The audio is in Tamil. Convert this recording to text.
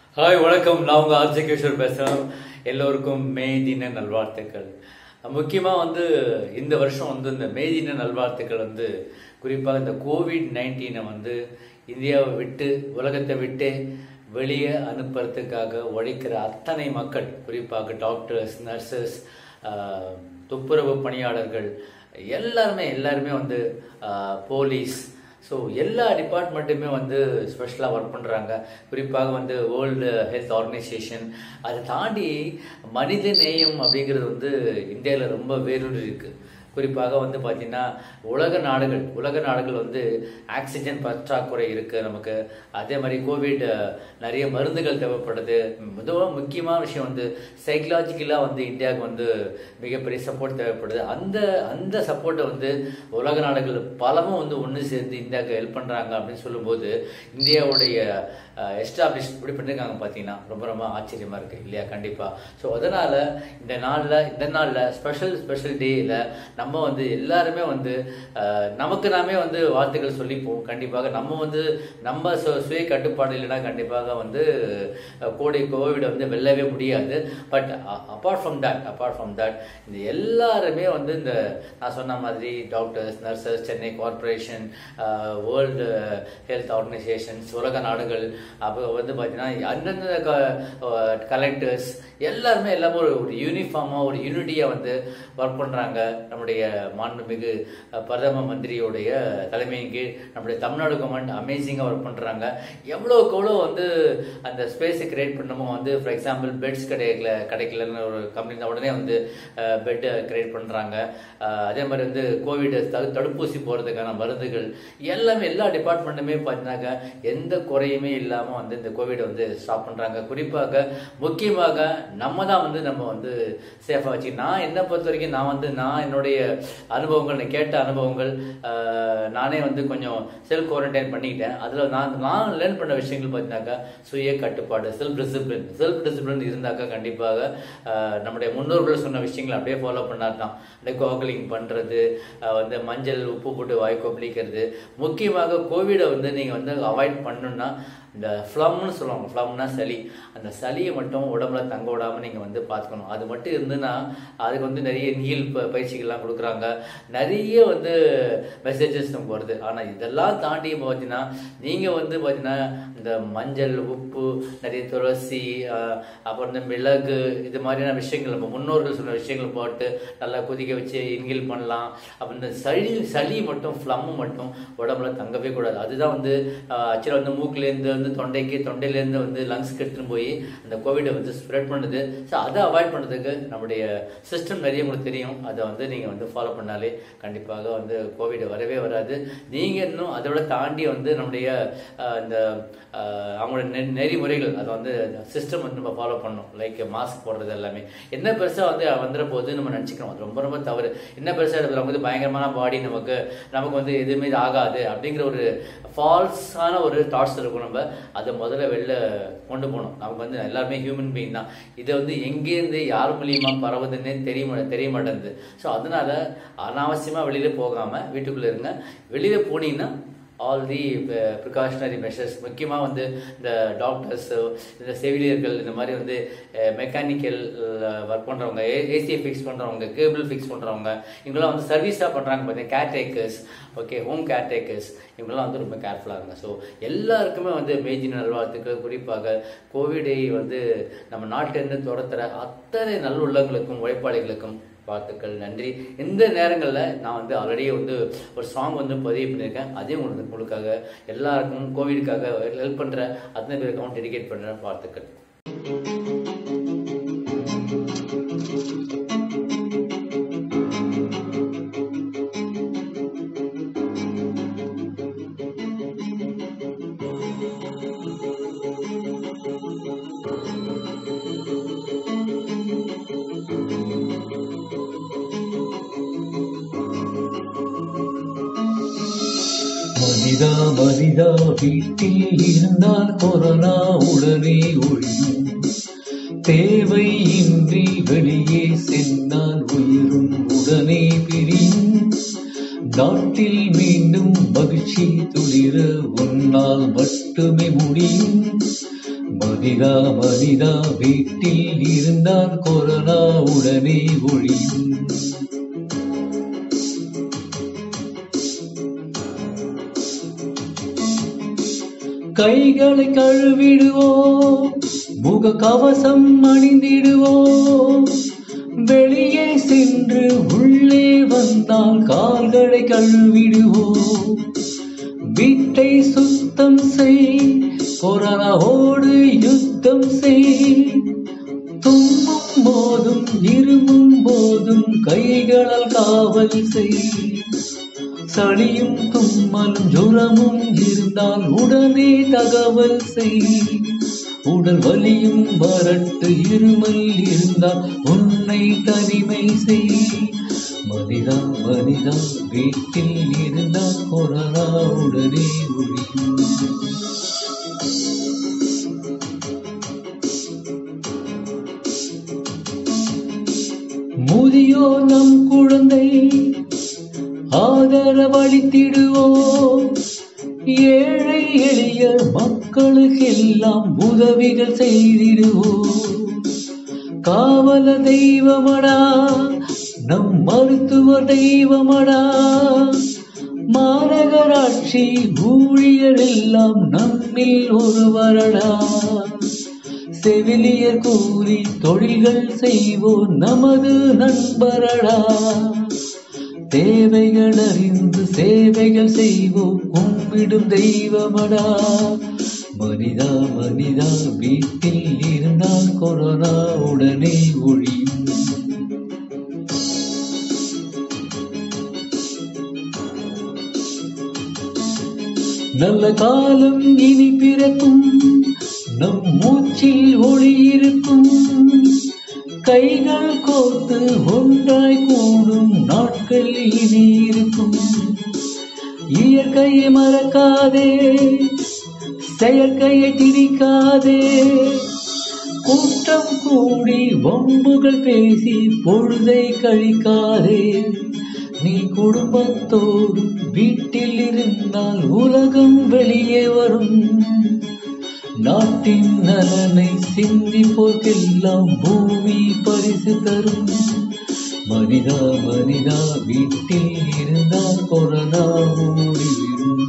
ஹாய் வணக்கம் நான் உங்கள் ஆர்ஜே கிஷோர் பேசுகிறேன் எல்லோருக்கும் மே தின நல்வாழ்த்துக்கள் முக்கியமாக வந்து இந்த வருஷம் வந்து இந்த மே தின நல்வாழ்த்துக்கள் வந்து குறிப்பாக இந்த கோவிட் நைன்டீனை வந்து இந்தியாவை விட்டு உலகத்தை விட்டு வெளியே அனுப்புறதுக்காக உழைக்கிற அத்தனை மக்கள் குறிப்பாக டாக்டர்ஸ் நர்சஸ் துப்புரவு பணியாளர்கள் எல்லாருமே எல்லாருமே வந்து போலீஸ் ஸோ எல்லா டிபார்ட்மெண்ட்டுமே வந்து ஸ்பெஷலாக ஒர்க் பண்ணுறாங்க குறிப்பாக வந்து வேர்ல்டு ஹெல்த் ஆர்கனைசேஷன் அதை தாண்டி மனித நேயம் அப்படிங்கிறது வந்து இந்தியாவில் ரொம்ப வேரூறி இருக்குது குறிப்பாக வந்து பார்த்திங்கன்னா உலக நாடுகள் உலக நாடுகள் வந்து ஆக்சிஜன் பற்றாக்குறை இருக்குது நமக்கு அதே மாதிரி கோவிட் நிறைய மருந்துகள் தேவைப்படுது முதல் முக்கியமான விஷயம் வந்து சைக்கலாஜிக்கலாக வந்து இந்தியாவுக்கு வந்து மிகப்பெரிய சப்போர்ட் தேவைப்படுது அந்த அந்த சப்போர்ட்டை வந்து உலக நாடுகள் பலமும் வந்து ஒன்று சேர்ந்து இந்தியாவுக்கு ஹெல்ப் பண்ணுறாங்க அப்படின்னு சொல்லும்போது இந்தியாவுடைய எஸ்டாப்ளிஷ் இப்படி பண்ணியிருக்காங்க பார்த்தீங்கன்னா ரொம்ப ரொம்ப ஆச்சரியமாக இருக்குது இல்லையா கண்டிப்பாக ஸோ அதனால் இந்த நாளில் இந்த நாளில் ஸ்பெஷல் ஸ்பெஷல் டேயில் நம்ம வந்து எல்லாருமே வந்து நமக்கு நாமே வந்து வாழ்த்துக்கள் சொல்லிப்போம் கண்டிப்பாக நம்ம வந்து நம்ம சு சுய கட்டுப்பாடு இல்லைன்னா கண்டிப்பாக வந்து கோடை கோவிடை வந்து வெல்லவே முடியாது but apart from that apart from that இந்த எல்லாருமே வந்து இந்த நான் சொன்ன மாதிரி doctors nurses Chennai corporation world health organisations உலக நாடுகள் அப்போ வந்து பார்த்தீங்கன்னா அந்தந்த கலெக்டர்ஸ் எல்லாருமே எல்லாமே ஒரு ஒரு யூனிஃபார்மாக ஒரு யூனிட்டியாக வந்து ஒர்க் பண்ணுறாங்க நம்முடைய மாண்புமிகு பிரதம மந்திரியுடைய தலைமையின் கீழ் நம்முடைய தமிழ்நாடு கவர்மெண்ட் அமேசிங்காக ஒர்க் பண்ணுறாங்க எவ்வளோக்கு எவ்வளோ வந்து அந்த ஸ்பேஸை கிரியேட் பண்ணமோ வந்து ஃபார் எக்ஸாம்பிள் பெட்ஸ் கிடைக்கல கிடைக்கலன்னு ஒரு கம்பெனி உடனே வந்து பெட்டை கிரியேட் பண்ணுறாங்க அதே மாதிரி வந்து கோவிட் தடு தடுப்பூசி போகிறதுக்கான மருந்துகள் எல்லாமே எல்லா டிபார்ட்மெண்ட்டுமே பார்த்தீங்கன்னாக்கா எந்த குறையுமே இல்லாமல் வந்து இந்த கோவிடை வந்து ஸ்டாப் பண்ணுறாங்க குறிப்பாக முக்கியமாக நம்ம தான் வந்து நம்ம வந்து சேஃபாக வச்சு நான் என்னை பொறுத்த வரைக்கும் நான் வந்து நான் என்னுடைய அனுபவங்கள் நான் கேட்ட அனுபவங்கள் நானே வந்து கொஞ்சம் செல்ஃப் குவாரண்டைன் பண்ணிக்கிட்டேன் அதில் நான் நான் லேர்ன் பண்ண விஷயங்கள் பார்த்தீங்கன்னாக்கா சுய கட்டுப்பாடு செல்ஃப் டிசிப்ளின் செல்ஃப் டிசிப்ளின் இருந்தாக்கா கண்டிப்பாக நம்முடைய முன்னோர்கள் சொன்ன விஷயங்களை அப்படியே ஃபாலோ பண்ணார் தான் அப்படியே கோகலிங் பண்ணுறது வந்து மஞ்சள் உப்பு போட்டு வாய் கொப்பளிக்கிறது முக்கியமாக கோவிடை வந்து நீங்கள் வந்து அவாய்ட் பண்ணணுன்னா இந்த ஃப்ளம்னு சொல்லுவாங்க ஃப்ளம்னா சளி அந்த சளியை மட்டும் உடம்புல தங்க விடாமல் நீங்கள் வந்து பார்த்துக்கணும் அது மட்டும் இருந்துன்னா அதுக்கு வந்து நிறைய நீல் பயிற்சிகள்லாம் கொடுக்குறாங்க நிறைய வந்து மெசேஜஸ் நமக்கு வருது ஆனால் இதெல்லாம் தாண்டி பார்த்தீங்கன்னா நீங்கள் வந்து பார்த்தீங்கன்னா இந்த மஞ்சள் உப்பு நிறைய துளசி அப்புறம் இந்த மிளகு இது மாதிரியான விஷயங்கள் நம்ம முன்னோர்கள் சொன்ன விஷயங்கள் போட்டு நல்லா கொதிக்க வச்சு இன்கில் பண்ணலாம் அப்புறம் இந்த சளி சளி மட்டும் ஃப்ளம்மு மட்டும் உடம்புல தங்கவே கூடாது அதுதான் வந்து ஆக்சுவலாக வந்து மூக்குலேருந்து வந்து தொண்டைக்கு தொண்டையிலேருந்து வந்து லங்ஸ்க்கு எடுத்துன்னு போய் அந்த கோவிடை வந்து ஸ்ப்ரெட் பண்ணுது ஸோ அதை அவாய்ட் பண்ணுறதுக்கு நம்முடைய சிஸ்டம் நிறைய உங்களுக்கு தெரியும் அதை வந்து நீங்கள் வந்து ஃபாலோ பண்ணாலே கண்டிப்பாக வந்து கோவிட் வரவே வராது நீங்கள் இன்னும் அதை விட தாண்டி வந்து நம்முடைய இந்த அவங்களோட நெ நெறிமுறைகள் அதை வந்து சிஸ்டம் வந்து நம்ம ஃபாலோ பண்ணணும் லைக் மாஸ்க் போடுறது எல்லாமே என்ன பெருசாக வந்து வந்துட போது நம்ம நினச்சிக்கணும் அது ரொம்ப ரொம்ப தவறு என்ன பெருசாக இருக்குது நமக்கு வந்து பயங்கரமான பாடி நமக்கு நமக்கு வந்து எதுவுமே ஆகாது அப்படிங்கிற ஒரு ஃபால்ஸான ஒரு தாட்ஸ் இருக்கும் நம்ம அதை முதல்ல வெளில கொண்டு போகணும் நமக்கு வந்து எல்லாருமே ஹியூமன் பீயிங் தான் இதை வந்து எங்கேருந்து யார் மூலியமாக பரவுதுன்னே தெரிய தெரிய மாட்டேங்குது ஸோ அதனால அனாவசியமாக வெளியில் போகாமல் வீட்டுக்குள்ளே இருங்க வெளியில் போனீங்கன்னா ஆல் தி ப்ரிகாஷனரி மெஷர்ஸ் முக்கியமாக வந்து இந்த டாக்டர்ஸ் இந்த செவிலியர்கள் இந்த மாதிரி வந்து மெக்கானிக்கல் ஒர்க் பண்ணுறவங்க ஏசியை ஃபிக்ஸ் பண்ணுறவங்க கேபிள் ஃபிக்ஸ் பண்ணுறவங்க இவங்கெல்லாம் வந்து சர்வீஸாக பண்ணுறாங்க பார்த்தீங்கன்னா கேர்டேக்கர்ஸ் ஓகே ஹோம் கேர்டேக்கர்ஸ் இவங்கெல்லாம் வந்து ரொம்ப கேர்ஃபுல்லாக இருங்க ஸோ எல்லாருக்குமே வந்து மேஜி நல்வாழ்த்துக்கள் குறிப்பாக கோவிடை வந்து நம்ம நாட்டிலிருந்து துரத்துற அத்தனை நல்லுள்ளங்களுக்கும் உழைப்பாளிகளுக்கும் வாழ்த்துக்கள் நன்றி இந்த நேரங்களில் நான் வந்து ஆல்ரெடியே வந்து ஒரு சாங் வந்து பதிவு பண்ணியிருக்கேன் அதையும் உங்களுக்கு உங்களுக்காக எல்லாருக்கும் கோவிடுக்காக ஹெல்ப் பண்ணுற அத்தனை பேருக்கும் டெடிகேட் பண்ணுற வாழ்த்துக்கள் மனிதா மனிதா வீட்டில் இருந்தால் கொரோனா உடனே ஒழியும் தேவையின்றி வெளியே சென்றால் உயிரும் உடனே பிரியும் நாட்டில் மீண்டும் மகிழ்ச்சி துளிர உன்னால் மட்டுமே முடியும் மனிதா மனிதா வீட்டில் இருந்தால் கொரோனா உடனே ஒழியும் கைகளை கழுவிடுவோம் முக கவசம் அணிந்திடுவோம் வெளியே சென்று உள்ளே வந்தால் கால்களை கழுவிடுவோம் வீட்டை சுத்தம் செய் கொரோனாவோடு யுத்தம் செய் தும்மும் போதும் இருமும் போதும் கைகளால் காவல் செய் சளியும் தும்மலும் ஜுரமும் இருந்தால் உடனே தகவல் செய் உடல் வலியும் வரட்டு இருமல் இருந்தால் உன்னை தனிமை செய் மனிதா மனிதா வீட்டில் இருந்தால் கொரோனா உடனே ஒழியும் முதியோர் நம் குழந்தை ஆதரவளித்திடுவோம் ஏழை எளிய மக்களுக்கெல்லாம் உதவிகள் செய்திடுவோம் காவல தெய்வமடா நம் மருத்துவ தெய்வமடா மாநகராட்சி ஊழியர் எல்லாம் நம்மில் ஒருவரடா செவிலியர் கூறி தொழில்கள் செய்வோம் நமது நண்பரடா தேவைகள் அறிந்து சேவைகள் செய்வோம் கும்பிடும் தெய்வமடா மனிதா மனிதா வீட்டில் இருந்தால் கொரோனா உடனே ஒழியும் நல்ல காலம் இனி பிறக்கும் நம் மூச்சில் ஒளி இருக்கும் கைகள் கோர்த்து ஒன்றாய் கூடும் நாட்கள் இனி இருக்கும் இயற்கையை மறக்காதே செயற்கையை திரிக்காதே கூட்டம் கூடி வம்புகள் பேசி பொழுதை கழிக்காதே நீ குடும்பத்தோடு வீட்டில் இருந்தால் உலகம் வெளியே வரும் நாட்டின் நலனை சிந்திப்போர்க்கெல்லாம் பூமி பரிசு தரும் மனிதா மனிதா வீட்டில் இருந்தால் கொரோனா ஓடிவிடும்